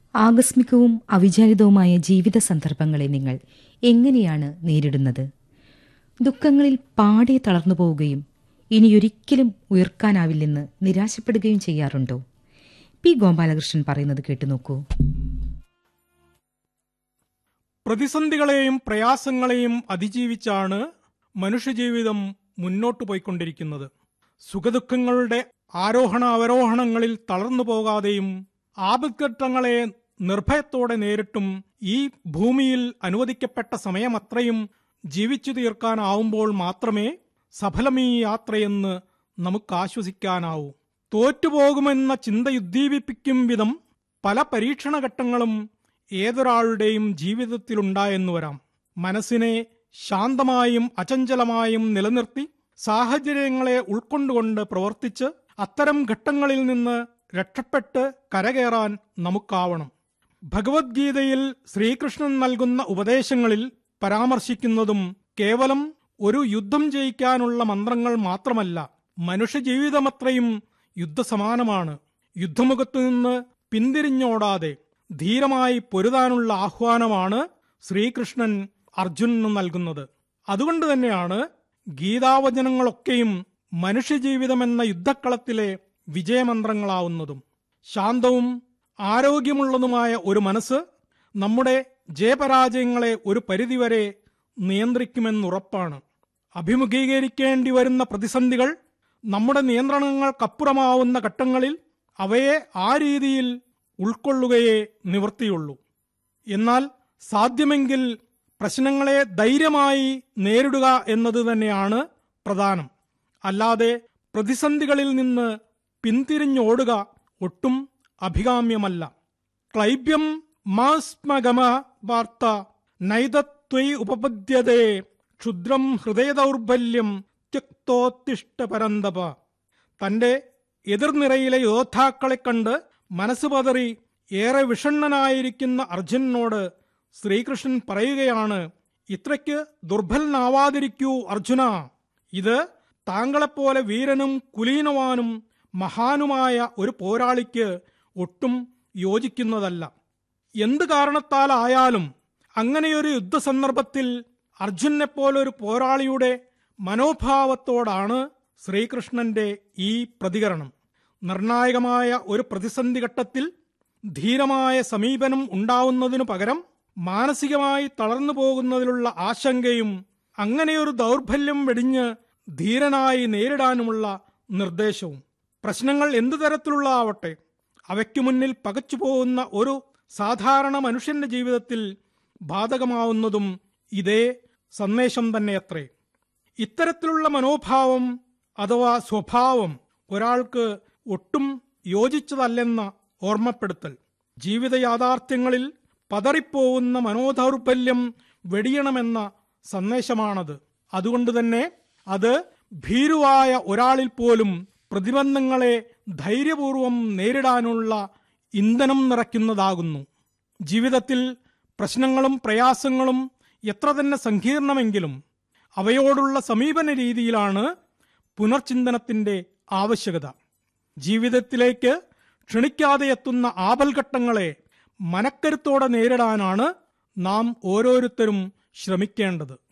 ആകസ്മികവും അവിചാരിതവുമായ ജീവിത സന്ദർഭങ്ങളെ നിങ്ങൾ എങ്ങനെയാണ് നേരിടുന്നത് ദുഃഖങ്ങളിൽ പാടെ തളർന്നു പോവുകയും ഇനിയൊരിക്കലും ഉയർക്കാനാവില്ലെന്ന് നിരാശപ്പെടുകയും ചെയ്യാറുണ്ടോ പി ഗോപാലകൃഷ്ണൻ പറയുന്നത് കേട്ടു നോക്കൂ പ്രതിസന്ധികളെയും പ്രയാസങ്ങളെയും അതിജീവിച്ചാണ് മനുഷ്യജീവിതം മുന്നോട്ടു പോയിക്കൊണ്ടിരിക്കുന്നത് സുഖദുഃഖങ്ങളുടെ ആരോഹണ അവരോഹണങ്ങളിൽ തളർന്നു പോകാതെയും ആപത്ഘട്ടങ്ങളെ നിർഭയത്തോടെ നേരിട്ടും ഈ ഭൂമിയിൽ അനുവദിക്കപ്പെട്ട സമയമത്രയും ജീവിച്ചു തീർക്കാനാവുമ്പോൾ മാത്രമേ സഫലമീ യാത്രയെന്ന് നമുക്ക് ആശ്വസിക്കാനാവൂ തോറ്റുപോകുമെന്ന ചിന്തയുദ്ദീപിപ്പിക്കും വിധം പല പരീക്ഷണഘട്ടങ്ങളും ഏതൊരാളുടെയും ജീവിതത്തിലുണ്ടായെന്നു വരാം മനസ്സിനെ ശാന്തമായും അചഞ്ചലമായും നിലനിർത്തി സാഹചര്യങ്ങളെ ഉൾക്കൊണ്ടുകൊണ്ട് പ്രവർത്തിച്ച് അത്തരം ഘട്ടങ്ങളിൽ നിന്ന് രക്ഷപ്പെട്ട് കരകയറാൻ നമുക്കാവണം ഭഗവത്ഗീതയിൽ ശ്രീകൃഷ്ണൻ നൽകുന്ന ഉപദേശങ്ങളിൽ പരാമർശിക്കുന്നതും കേവലം ഒരു യുദ്ധം ജയിക്കാനുള്ള മന്ത്രങ്ങൾ മാത്രമല്ല മനുഷ്യജീവിതമത്രയും യുദ്ധസമാനമാണ് യുദ്ധമുഖത്തു നിന്ന് പിന്തിരിഞ്ഞോടാതെ ധീരമായി പൊരുതാനുള്ള ആഹ്വാനമാണ് ശ്രീകൃഷ്ണൻ അർജുനന് നൽകുന്നത് അതുകൊണ്ട് തന്നെയാണ് ഗീതാവചനങ്ങളൊക്കെയും മനുഷ്യജീവിതമെന്ന യുദ്ധക്കളത്തിലെ വിജയമന്ത്രങ്ങളാവുന്നതും ശാന്തവും ആരോഗ്യമുള്ളതുമായ ഒരു മനസ്സ് നമ്മുടെ ജയപരാജയങ്ങളെ ഒരു പരിധിവരെ നിയന്ത്രിക്കുമെന്നുറപ്പാണ് അഭിമുഖീകരിക്കേണ്ടി വരുന്ന പ്രതിസന്ധികൾ നമ്മുടെ നിയന്ത്രണങ്ങൾക്കപ്പുറമാവുന്ന ഘട്ടങ്ങളിൽ അവയെ ആ രീതിയിൽ ഉൾക്കൊള്ളുകയേ നിവൃത്തിയുള്ളൂ എന്നാൽ സാധ്യമെങ്കിൽ പ്രശ്നങ്ങളെ ധൈര്യമായി നേരിടുക എന്നത് തന്നെയാണ് പ്രധാനം അല്ലാതെ പ്രതിസന്ധികളിൽ നിന്ന് പിന്തിരിഞ്ഞോടുക ഒട്ടും അഭികാമ്യമല്ല ക്ലൈബ്യം മാസ്മഗമ വാർത്ത നൈതത്വൈ ഉപപദ്യതേ ക്ഷുദ്രം ഹൃദയദൗർബല്യം ത്യക്തോത്തിഷ്ട പരന്തപ തന്റെ എതിർനിരയിലെ യോദ്ധാക്കളെ കണ്ട് മനസ്സ് പതറി ഏറെ വിഷണ്ണനായിരിക്കുന്ന അർജുനനോട് ശ്രീകൃഷ്ണൻ പറയുകയാണ് ഇത്രയ്ക്ക് ദുർബലനാവാതിരിക്കൂ അർജുന ഇത് താങ്കളെപ്പോലെ വീരനും കുലീനവാനും മഹാനുമായ ഒരു പോരാളിക്ക് ഒട്ടും യോജിക്കുന്നതല്ല എന്ത് കാരണത്താലായാലും അങ്ങനെയൊരു യുദ്ധസന്ദർഭത്തിൽ അർജുനെ പോലൊരു പോരാളിയുടെ മനോഭാവത്തോടാണ് ശ്രീകൃഷ്ണന്റെ ഈ പ്രതികരണം നിർണായകമായ ഒരു പ്രതിസന്ധി ഘട്ടത്തിൽ ധീരമായ സമീപനം ഉണ്ടാവുന്നതിനു പകരം മാനസികമായി തളർന്നു പോകുന്നതിലുള്ള ആശങ്കയും അങ്ങനെയൊരു ദൗർബല്യം വെടിഞ്ഞ് ധീരനായി നേരിടാനുമുള്ള നിർദ്ദേശവും പ്രശ്നങ്ങൾ എന്തു തരത്തിലുള്ള ആവട്ടെ അവയ്ക്കു മുന്നിൽ പകച്ചു പോകുന്ന ഒരു സാധാരണ മനുഷ്യന്റെ ജീവിതത്തിൽ ബാധകമാവുന്നതും ഇതേ സന്ദേശം തന്നെയത്രേ ഇത്തരത്തിലുള്ള മനോഭാവം അഥവാ സ്വഭാവം ഒരാൾക്ക് ഒട്ടും യോജിച്ചതല്ലെന്ന ഓർമ്മപ്പെടുത്തൽ ജീവിത യാഥാർത്ഥ്യങ്ങളിൽ പതറിപ്പോവുന്ന മനോദൗർബല്യം വെടിയണമെന്ന സന്ദേശമാണത് അതുകൊണ്ട് തന്നെ അത് ഭീരുവായ ഒരാളിൽ പോലും പ്രതിബന്ധങ്ങളെ ധൈര്യപൂർവം നേരിടാനുള്ള ഇന്ധനം നിറയ്ക്കുന്നതാകുന്നു ജീവിതത്തിൽ പ്രശ്നങ്ങളും പ്രയാസങ്ങളും എത്ര തന്നെ സങ്കീർണമെങ്കിലും അവയോടുള്ള സമീപന രീതിയിലാണ് പുനർചിന്തനത്തിന്റെ ആവശ്യകത ജീവിതത്തിലേക്ക് ക്ഷണിക്കാതെ എത്തുന്ന ആപൽഘട്ടങ്ങളെ മനക്കരുത്തോടെ നേരിടാനാണ് നാം ഓരോരുത്തരും ശ്രമിക്കേണ്ടത്